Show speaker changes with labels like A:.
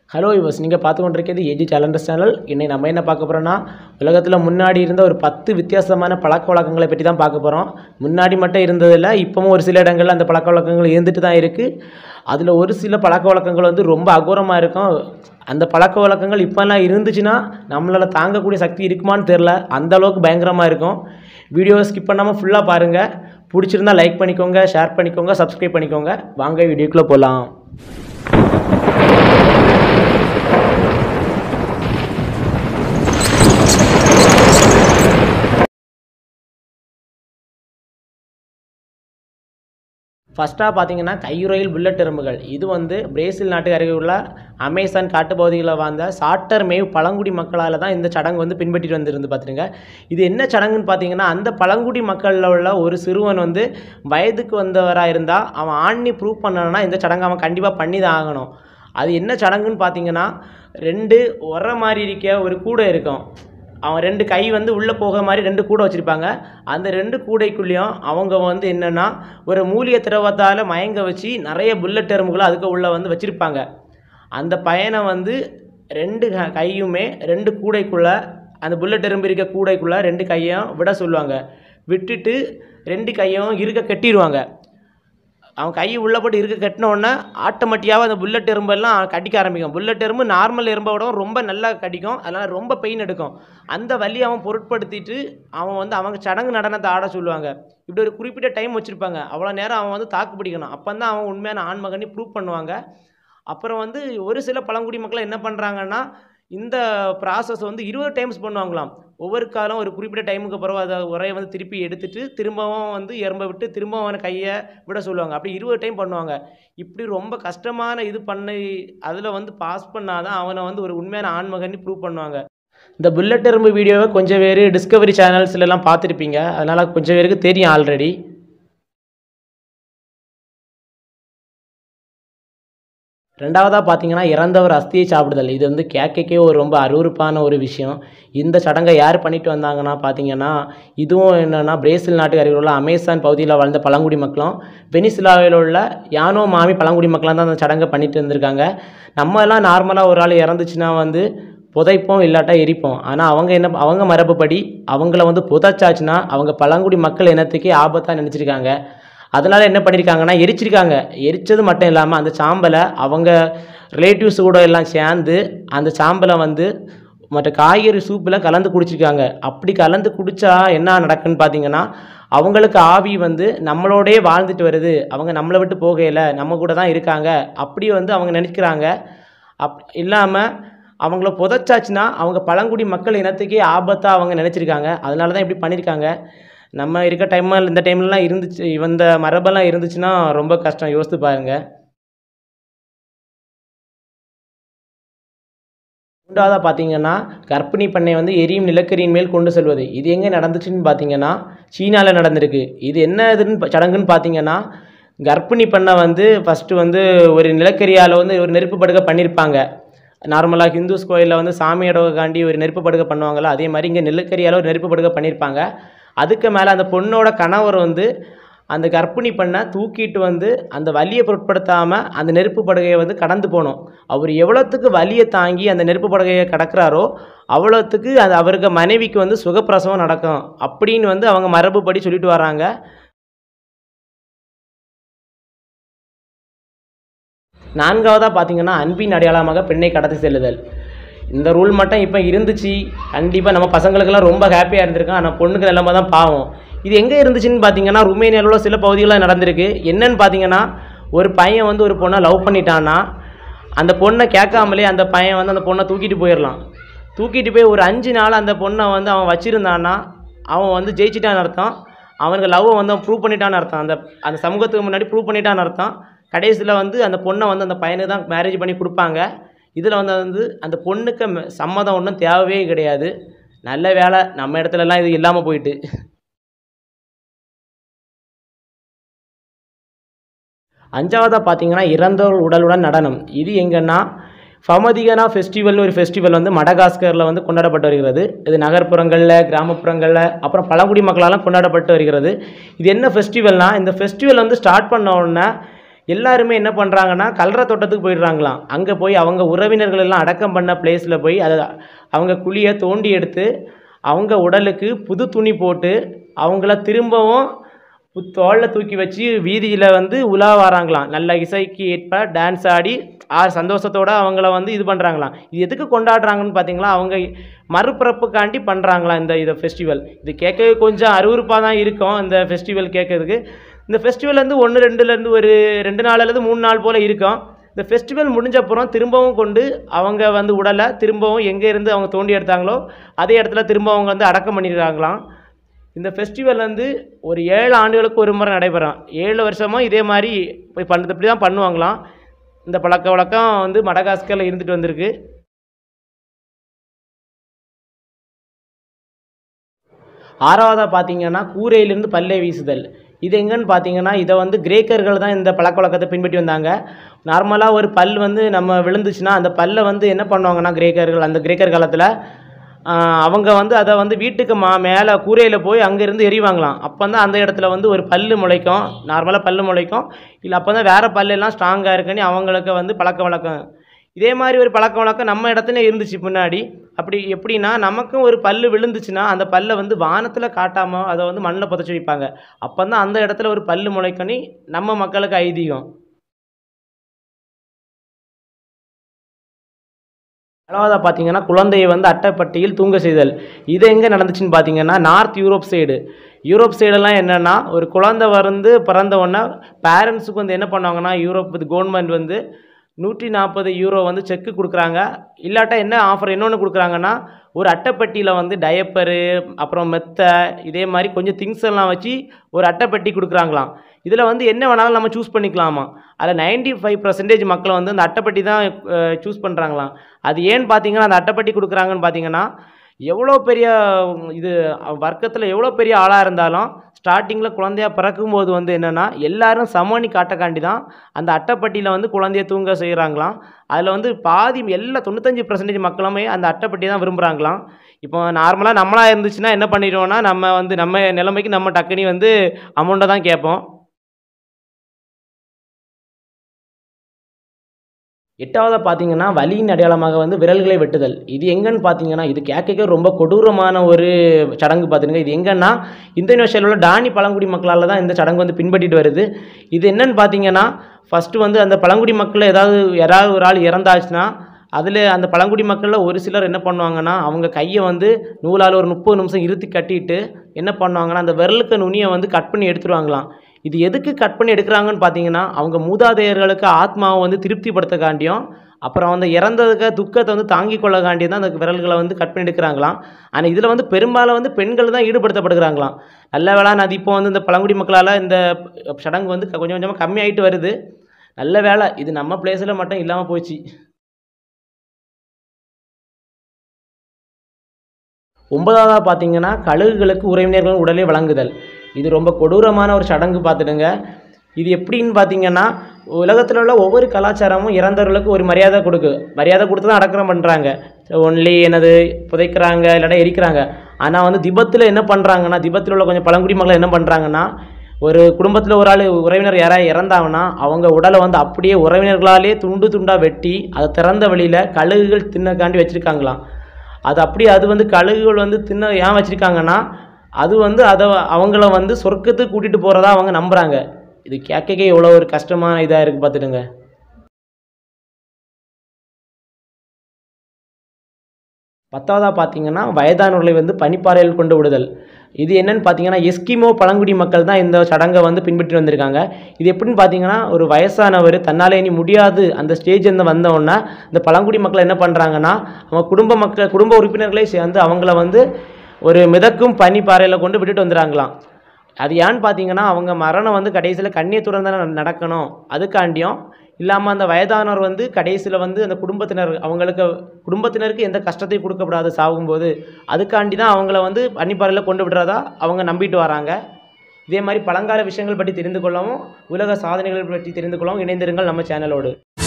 A: hello யுவஸ் நீங்கள் பார்த்து கொண்டிருக்கிறது ஏஜி சேலண்டர்ஸ் சேனல் இன்னைக்கு நம்ம என்ன பார்க்க போகிறோன்னா உலகத்தில் முன்னாடி இருந்த ஒரு பத்து வித்தியாசமான பழக்க வழக்கங்களை பற்றி தான் பார்க்க போகிறோம் முன்னாடி மட்டும் இருந்ததில்ல இப்போவும் ஒரு சில இடங்களில் அந்த பழக்க வழக்கங்கள் இருந்துட்டு தான் இருக்குது அதில் ஒரு சில பழக்க வழக்கங்கள் வந்து ரொம்ப அகோரமாக இருக்கும் அந்த பழக்க வழக்கங்கள் இப்போல்லாம் இருந்துச்சுன்னா நம்மளால் தாங்கக்கூடிய சக்தி இருக்குமான்னு தெரில அந்த அளவுக்கு பயங்கரமாக இருக்கும் வீடியோவை ஸ்கிப் பண்ணாமல் ஃபுல்லாக பாருங்கள் பிடிச்சிருந்தா லைக் பண்ணிக்கோங்க ஷேர் பண்ணிக்கோங்க சப்ஸ்கிரைப் பண்ணிக்கோங்க வாங்க வீடியோக்குள்ளே போகலாம் ஃபஸ்ட்டாக பார்த்தீங்கன்னா கையுறையில் புல்லட் எறும்புகள் இது வந்து பிரேசில் நாட்டுக்கு அருகே உள்ள அமேசான் காட்டுப்பகுதிகளில் வாழ்ந்த சாட்டர் மேவ் பழங்குடி மக்களால் தான் இந்த சடங்கு வந்து பின்பற்றிட்டு வந்திருந்து பார்த்துருங்க இது என்ன சடங்குன்னு பார்த்தீங்கன்னா அந்த பழங்குடி மக்களில் உள்ள ஒரு சிறுவன் வந்து வயதுக்கு வந்தவராக இருந்தால் அவன் ஆண்ணி ப்ரூவ் பண்ணணும்னா இந்த சடங்கு அவன் கண்டிப்பாக பண்ணி தான் ஆகணும் அது என்ன சடங்குன்னு பார்த்தீங்கன்னா ரெண்டு உர மாதிரி இருக்க ஒரு கூடை இருக்கும் அவன் ரெண்டு கை வந்து உள்ளே போக மாதிரி ரெண்டு கூடை வச்சுருப்பாங்க அந்த ரெண்டு கூடைக்குள்ளேயும் அவங்க வந்து என்னென்னா ஒரு மூலிகை திரவத்தால் மயங்க வச்சு நிறைய புல்லட் எறும்புகளை அதுக்கு உள்ளே வந்து வச்சுருப்பாங்க அந்த பையனை வந்து ரெண்டு க- கையுமே ரெண்டு கூடைக்குள்ளே அந்த புல்லட் எறும்பு இருக்க கூடைக்குள்ளே ரெண்டு கையும் விட சொல்லுவாங்க விட்டுட்டு ரெண்டு கையும் இருக்க கட்டிடுவாங்க அவன் கை உள்ள போட்டு இருக்க கட்டின உடனே ஆட்டோமேட்டிக்காக அந்த புல்லட் எறும்பெல்லாம் கடிக்க ஆரம்பிக்கும் புல்லட் எறும்பு நார்மல் எறும்பை விட ரொம்ப நல்லா கடிக்கும் அதனால் ரொம்ப பெயின் எடுக்கும் அந்த வலி அவன் பொருட்படுத்திட்டு அவன் வந்து அவங்க சடங்கு நடனத்தை ஆட சொல்லுவாங்க இப்படி ஒரு குறிப்பிட்ட டைம் வச்சுருப்பாங்க அவ்வளோ நேரம் அவன் வந்து தாக்கு பிடிக்கணும் அப்போ தான் அவன் உண்மையான ஆண்மகனி ப்ரூவ் பண்ணுவாங்க அப்புறம் வந்து ஒரு சில பழங்குடி மக்கள் என்ன பண்ணுறாங்கன்னா இந்த ப்ராசஸ் வந்து இருபது டைம்ஸ் பண்ணுவாங்களாம் ஒவ்வொரு காலம் ஒரு குறிப்பிட்ட டைமுக்கு பிறகு அதை உரையை வந்து திருப்பி எடுத்துட்டு திரும்பவும் வந்து எறும்பை விட்டு திரும்பவும் அவனை கையை விட சொல்லுவாங்க அப்படி இருபது டைம் பண்ணுவாங்க இப்படி ரொம்ப கஷ்டமான இது பண்ணி அதில் வந்து பாஸ் பண்ணாதான் அவனை வந்து ஒரு உண்மையான ஆண்மகன்னு ப்ரூவ் பண்ணுவாங்க இந்த புல்லட் எறும்பு வீடியோவை கொஞ்சம் பேர் டிஸ்கவரி சேனல்ஸ்லாம் பார்த்துருப்பீங்க அதனால் கொஞ்சம் பேருக்கு தெரியும் ஆல்ரெடி ரெண்டாவதாக பார்த்தீங்கன்னா இறந்தவர் அஸ்தியை சாப்பிடுதல் இது வந்து கேட்கக்கே ஒரு ரொம்ப அருவருப்பான ஒரு விஷயம் இந்த சடங்கை யார் பண்ணிட்டு வந்தாங்கன்னா பார்த்தீங்கன்னா இதுவும் என்னென்னா பிரேசில் நாட்டுக்கு அருகில் உள்ள அமேசான் பகுதியில் வாழ்ந்த பழங்குடி மக்களும் வெனிசுலாவில் உள்ள யானோ மாமி பழங்குடி மக்களும் தான் அந்த சடங்கை பண்ணிட்டு வந்திருக்காங்க நம்ம எல்லாம் நார்மலாக ஒரு ஆள் இறந்துச்சுன்னா வந்து புதைப்போம் இல்லாட்டா எரிப்போம் ஆனால் அவங்க என்ன அவங்க மரபுப்படி அவங்கள வந்து புதைச்சாச்சுன்னா அவங்க பழங்குடி மக்கள் இனத்துக்கே ஆபத்தாக நினச்சிருக்காங்க அதனால் என்ன பண்ணியிருக்காங்கன்னா எரிச்சிருக்காங்க எரிச்சது மட்டும் இல்லாமல் அந்த சாம்பலை அவங்க ரிலேட்டிவ்ஸ் கூட எல்லாம் சேர்ந்து அந்த சாம்பலை வந்து மற்ற காய்கறி சூப்பில் கலந்து குடிச்சிருக்காங்க அப்படி கலந்து குடித்தா என்ன நடக்குன்னு பார்த்தீங்கன்னா அவங்களுக்கு ஆவி வந்து நம்மளோடயே வாழ்ந்துட்டு வருது அவங்க நம்மளை விட்டு போகையில் நம்ம கூட தான் இருக்காங்க அப்படி வந்து அவங்க நினைக்கிறாங்க அப் இல்லாமல் அவங்கள புதைச்சாச்சுன்னா அவங்க பழங்குடி மக்கள் இனத்துக்கே ஆபத்தாக அவங்க நினச்சிருக்காங்க அதனால தான் இப்படி பண்ணியிருக்காங்க நம்ம இருக்க டைமில் இந்த டைம்லலாம் இருந்துச்சு இந்த மரபெல்லாம் இருந்துச்சுன்னா ரொம்ப கஷ்டம் யோசித்து பாருங்க மூன்றாவதாக பார்த்தீங்கன்னா கர்ப்பிணி பெண்ணை வந்து எரியும் நிலக்கரியின் மேல் கொண்டு செல்வது இது எங்கே நடந்துச்சுன்னு பார்த்தீங்கன்னா சீனாவில் நடந்திருக்கு இது என்ன இதுன்னு ப- சடங்குன்னு பார்த்தீங்கன்னா கர்ப்பிணி பெண்ணை வந்து ஃபஸ்ட்டு வந்து ஒரு நிலக்கரியால் வந்து ஒரு நெருப்பு படுகை பண்ணியிருப்பாங்க நார்மலாக ஹிந்துஸ் கோயிலில் வந்து சாமியோடக்காண்டி ஒரு நெருப்பு படுகை பண்ணுவாங்கள்ல அதே மாதிரி இங்கே நிலக்கரியால் ஒரு நெருப்பு படுகை பண்ணியிருப்பாங்க அதுக்கு மேலே அந்த பொண்ணோட கணவர் வந்து அந்த கர்ப்பிணி பெண்ணை தூக்கிட்டு வந்து அந்த வலியை பொருட்படுத்தாமல் அந்த நெருப்பு படுகையை வந்து கடந்து போகணும் அவர் எவ்வளோத்துக்கு வலியை தாங்கி அந்த நெருப்பு படுகையை கடக்கிறாரோ அவ்வளோத்துக்கு அது அவருக்கு மனைவிக்கு வந்து சுகப்பிரசவம் நடக்கும் அப்படின்னு வந்து அவங்க மரபுப்படி சொல்லிட்டு வராங்க நான்காவதாக பார்த்தீங்கன்னா அன்பின் அடையாளமாக பெண்ணை கடத்தி செல்லுதல் இந்த ரூல் மட்டும் இப்போ இருந்துச்சு கண்டிப்பாக நம்ம பசங்களுக்கெல்லாம் ரொம்ப ஹாப்பியாக இருந்திருக்கும் ஆனால் பொண்ணுக்கு நிலமை தான் பாவம் இது எங்கே இருந்துச்சுன்னு பார்த்தீங்கன்னா ருமேனியாவில் உள்ள சில பகுதிகளில் நடந்திருக்கு என்னன்னு பார்த்தீங்கன்னா ஒரு பையன் வந்து ஒரு பொண்ணை லவ் பண்ணிட்டான்னா அந்த பொண்ணை கேட்காமலே அந்த பையன் வந்து அந்த பொண்ணை தூக்கிட்டு போயிடலாம் தூக்கிட்டு போய் ஒரு அஞ்சு நாள் அந்த பொண்ணை வந்து அவன் வச்சிருந்தான்னா அவன் வந்து ஜெயிச்சிட்டான்னு அர்த்தம் அவனுக்கு லவ்வை வந்து அவன் ப்ரூவ் பண்ணிட்டான்னு அர்த்தம் அந்த அந்த சமூகத்துக்கு முன்னாடி ப்ரூவ் பண்ணிட்டான்னு அர்த்தம் கடைசியில் வந்து அந்த பொண்ணை வந்து அந்த பையனுக்கு தான் மேரேஜ் பண்ணி கொடுப்பாங்க இதில் வந்து வந்து அந்த பொண்ணுக்கு ம- சம்மதம் ஒன்றும் தேவையே கிடையாது நல்ல வேலை நம்ம இடத்துலலாம் இது இல்லாமல் போயிட்டு அஞ்சாவதாக பார்த்தீங்கன்னா இறந்தோர் உடலுடன் நடனம் இது எங்கன்னா ஃபமதிகனா ஃபெஸ்டிவல்னு ஒரு ஃபெஸ்டிவல் வந்து மடகாஸ்கரில் வந்து கொண்டாடப்பட்டு வருகிறது இது நகர்ப்புறங்களில் கிராமப்புறங்களில் அப்புறம் பழங்குடி மக்களாலும் கொண்டாடப்பட்டு வருகிறது இது என்ன ஃபெஸ்டிவல்னால் இந்த ஃபெஸ்டிவல் வந்து ஸ்டார்ட் பண்ண உடனே எல்லாருமே என்ன பண்ணுறாங்கன்னா கல்ற தோட்டத்துக்கு போயிடுறாங்களாம் அங்கே போய் அவங்க உறவினர்கள் எல்லாம் அடக்கம் பண்ண பிளேஸில் போய் அதை அவங்க குழியை தோண்டி எடுத்து அவங்க உடலுக்கு புது துணி போட்டு அவங்கள திரும்பவும் பு- தோள்ல தூக்கி வச்சு வீதியில் வந்து உலா வராங்களாம் நல்ல இசைக்கு ஏற்ப டான்ஸ் ஆடி ஆ சந்தோஷத்தோட அவங்கள வந்து இது பண்ணுறாங்களாம் இது எதுக்கு கொண்டாடுறாங்கன்னு பார்த்தீங்களா அவங்க மறுபிறப்புக்காண்டி பண்ணுறாங்களாம் இந்த இதை ஃபெஸ்டிவல் இது கேட்கவே கொஞ்சம் அருவருப்பாக தான் இருக்கும் இந்த ஃபெஸ்டிவல் கேட்கறதுக்கு இந்த ஃபெஸ்டிவல் வந்து ஒன்று ரெண்டுலேருந்து ஒரு ரெண்டு நாள்லேருந்து மூணு நாள் போல் இருக்கும் இந்த ஃபெஸ்டிவல் முடிஞ்ச அப்புறம் திரும்பவும் கொண்டு அவங்க வந்து உடலை திரும்பவும் எங்கே இருந்து அவங்க தோண்டி எடுத்தாங்களோ அதே இடத்துல திரும்ப அவங்க வந்து அடக்கம் பண்ணிடுறாங்களாம் இந்த ஃபெஸ்டிவல் வந்து ஒரு ஏழு ஆண்டுகளுக்கு ஒரு முறை நடைபெறும் ஏழு வருஷமாக இதே மாதிரி போய் பண்ணது இப்படி தான் பண்ணுவாங்களாம் இந்த பழக்க வழக்கம் வந்து மடகாஸ்கரில் இருந்துட்டு வந்திருக்கு ஆறாவதாக பார்த்தீங்கன்னா கூரையிலிருந்து பல்லை வீசுதல் இது எங்கன்னு பார்த்தீங்கன்னா இதை வந்து கிரேக்கர்கள் தான் இந்த பழக்க வழக்கத்தை பின்பற்றி வந்தாங்க நார்மலாக ஒரு பல் வந்து நம்ம விழுந்துச்சுன்னா அந்த பல்லை வந்து என்ன பண்ணுவாங்கன்னா கிரேக்கர்கள் அந்த கிரேக்கர் காலத்தில் அவங்க வந்து அதை வந்து வீட்டுக்கு மா மேலே கூரையில் போய் அங்கேருந்து எறிவாங்களாம் அப்போ தான் அந்த இடத்துல வந்து ஒரு பல்லு முளைக்கும் நார்மலாக பல்லு முளைக்கும் இல்லை அப்போ தான் வேறு பல்லெல்லாம் ஸ்ட்ராங்காக இருக்குன்னு அவங்களுக்கு வந்து பழக்க வழக்கம் இதே மாதிரி ஒரு பழக்க வழக்கம் நம்ம இடத்துல இருந்துச்சு முன்னாடி அப்படி எப்படின்னா நமக்கும் ஒரு பல்லு விழுந்துச்சுன்னா அந்த பல்லை வந்து வானத்தில் காட்டாமல் அதை வந்து மண்ணில் புதைச்சி வைப்பாங்க அப்போ தான் அந்த இடத்துல ஒரு பல்லு முளைக்கணி நம்ம மக்களுக்கு ஐதீகம் ஏழாவதாக பார்த்தீங்கன்னா குழந்தையை வந்து அட்டைப்பட்டியில் தூங்க செய்தல் இது எங்கே நடந்துச்சுன்னு பார்த்தீங்கன்னா நார்த் யூரோப் சைடு யூரோப் சைடெல்லாம் என்னென்னா ஒரு குழந்தை வந்து பிறந்த உடனே பேரண்ட்ஸுக்கு வந்து என்ன பண்ணுவாங்கன்னா யூரோப் கவர்மெண்ட் வந்து நூற்றி நாற்பது யூரோ வந்து செக்கு கொடுக்குறாங்க இல்லாட்டா என்ன ஆஃபர் இன்னொன்று கொடுக்குறாங்கன்னா ஒரு அட்டைப்பெட்டியில் வந்து டயப்பரு அப்புறம் மெத்தை இதே மாதிரி கொஞ்சம் திங்ஸ் எல்லாம் வச்சு ஒரு அட்டைப்பெட்டி கொடுக்குறாங்களாம் இதில் வந்து என்ன வேணாலும் நம்ம சூஸ் பண்ணிக்கலாமா அதில் நைன்டி ஃபைவ் பர்சன்டேஜ் மக்களை வந்து அந்த அட்டைப்பெட்டி தான் சூஸ் பண்ணுறாங்களாம் அது ஏன்னு பார்த்தீங்கன்னா அந்த அட்டைப்பெட்டி கொடுக்குறாங்கன்னு பார்த்தீங்கன்னா எவ்வளோ பெரிய உம், இது வர்க்கத்தில் எவ்வளோ பெரிய ஆளாக இருந்தாலும் ஸ்டார்டிங்கில் குழந்தையா பிறக்கும்போது வந்து என்னென்னா எல்லாரும் சமணி காட்டக்காண்டி தான் அந்த அட்டைப்பட்டியில் வந்து குழந்தைய தூங்க செய்கிறாங்களாம் அதில் வந்து பாதி எல்லா தொண்ணூத்தஞ்சு பர்சன்டேஜ் மக்களுமே அந்த அட்டைப்பட்டி தான் விரும்புகிறாங்களாம் இப்போ நார்மலாக நம்மளாக இருந்துச்சுன்னா என்ன பண்ணிடுவோம்னா நம்ம வந்து நம்ம நிலைமைக்கு நம்ம டக்குனி வந்து அமௌண்ட்டை தான் கேட்போம் எட்டாவதாக பார்த்தீங்கன்னா வலியின் அடையாளமாக வந்து விரல்களை வெட்டுதல் இது எங்கன்னு பார்த்தீங்கன்னா இது கேட்க ரொம்ப கொடூரமான ஒரு சடங்கு பார்த்துருங்க இது எங்கன்னா இந்தோனேஷியாவில் உள்ள டானி பழங்குடி மக்களால் தான் இந்த சடங்கு வந்து பின்பற்றிட்டு வருது இது என்னன்னு பார்த்தீங்கன்னா ஃபஸ்ட்டு வந்து அந்த பழங்குடி மக்கள் ஏதாவது யாராவது ஒரு ஆள் இறந்தாச்சுன்னா அதில் அந்த பழங்குடி மக்களில் ஒரு சிலர் என்ன பண்ணுவாங்கன்னா அவங்க கையை வந்து நூலால் ஒரு முப்பது நிமிஷம் இருத்தி கட்டிட்டு என்ன பண்ணுவாங்கன்னா அந்த விரலுக்கு நுனியை வந்து கட் பண்ணி எடுத்துருவாங்களாம் இது எதுக்கு கட் பண்ணி எடுக்கிறாங்கன்னு பார்த்தீங்கன்னா அவங்க மூதாதையர்களுக்கு ஆத்மாவை வந்து திருப்திப்படுத்தக்காண்டியும் அப்புறம் வந்து இறந்ததுக்கு துக்கத்தை வந்து தாங்கிக் கொள்ளக்காண்டியும் தான் அந்த விரல்களை வந்து கட் பண்ணி எடுக்கிறாங்களாம் ஆனால் இதில் வந்து பெரும்பாலும் வந்து பெண்கள் தான் ஈடுபடுத்தப்படுகிறாங்களாம் நல்ல வேளை அது இப்போ வந்து இந்த பழங்குடி மக்களால் இந்த சடங்கு வந்து கொஞ்சம் கொஞ்சமாக கம்மியாயிட்டு வருது நல்ல வேலை இது நம்ம பிளேஸில் மட்டும் இல்லாமல் போச்சு ஒன்பதாவதாக பார்த்தீங்கன்னா கழுகுகளுக்கு உறவினர்கள் உடலை வழங்குதல் இது ரொம்ப கொடூரமான ஒரு சடங்கு பார்த்துடுங்க இது எப்படின்னு பார்த்தீங்கன்னா உலகத்தில் உள்ள ஒவ்வொரு கலாச்சாரமும் இறந்தவர்களுக்கு ஒரு மரியாதை கொடுக்கு மரியாதை கொடுத்து தான் அடக்கம் பண்ணுறாங்க ஒன்லி என்னது புதைக்கிறாங்க இல்லாட்டா எரிக்கிறாங்க ஆனால் வந்து திபத்தில் என்ன பண்ணுறாங்கன்னா திபத்தில் உள்ள கொஞ்சம் பழங்குடி மக்கள் என்ன பண்ணுறாங்கன்னா ஒரு குடும்பத்தில் ஒரு ஆள் உறவினர் யாராவது இறந்தாங்கன்னா அவங்க உடலை வந்து அப்படியே உறவினர்களாலே துண்டு துண்டாக வெட்டி அதை திறந்த வழியில் கழுகுகள் தின்னக்காண்டி வச்சுருக்காங்களாம் அது அப்படி அது வந்து கழுகுகள் வந்து தின்ன ஏன் வச்சுருக்காங்கன்னா அது வந்து அதை அவங்கள வந்து சொர்க்கத்துக்கு கூட்டிகிட்டு போகிறதா அவங்க நம்புகிறாங்க இது கேட்க எவ்வளோ ஒரு கஷ்டமான இதாக இருக்குது பார்த்துடுங்க பத்தாவதாக பார்த்தீங்கன்னா வயதானவர்களை வந்து பனிப்பாறையில் கொண்டு விடுதல் இது என்னன்னு பார்த்தீங்கன்னா எஸ்கிமோ பழங்குடி மக்கள் தான் இந்த சடங்கை வந்து பின்பற்றி வந்திருக்காங்க இது எப்படின்னு பார்த்தீங்கன்னா ஒரு வயசானவர் தன்னாலே இனி முடியாது அந்த ஸ்டேஜ் வந்து வந்தோடனே இந்த பழங்குடி மக்கள் என்ன பண்ணுறாங்கன்னா அவங்க குடும்ப மக்கள் குடும்ப உறுப்பினர்களே சேர்ந்து அவங்கள வந்து ஒரு மிதக்கும் பனிப்பாறையில் கொண்டு விட்டுட்டு வந்துடுறாங்களாம் அது ஏன்னு பார்த்தீங்கன்னா அவங்க மரணம் வந்து கடைசியில் கண்ணியத்துடன் தானே நடக்கணும் அதுக்காண்டியும் இல்லாமல் அந்த வயதானவர் வந்து கடைசியில் வந்து அந்த குடும்பத்தினர் அவங்களுக்கு குடும்பத்தினருக்கு எந்த கஷ்டத்தையும் கொடுக்கப்படாது சாகும்போது அதுக்காண்டி தான் அவங்கள வந்து பனிப்பாறையில் கொண்டு விடுறதா அவங்க நம்பிட்டு வராங்க இதே மாதிரி பழங்கால விஷயங்கள் பற்றி தெரிந்து கொள்ளவும் உலக சாதனைகள் பற்றி தெரிந்து கொள்ளவும் இணைந்திருங்கள் நம்ம சேனலோடு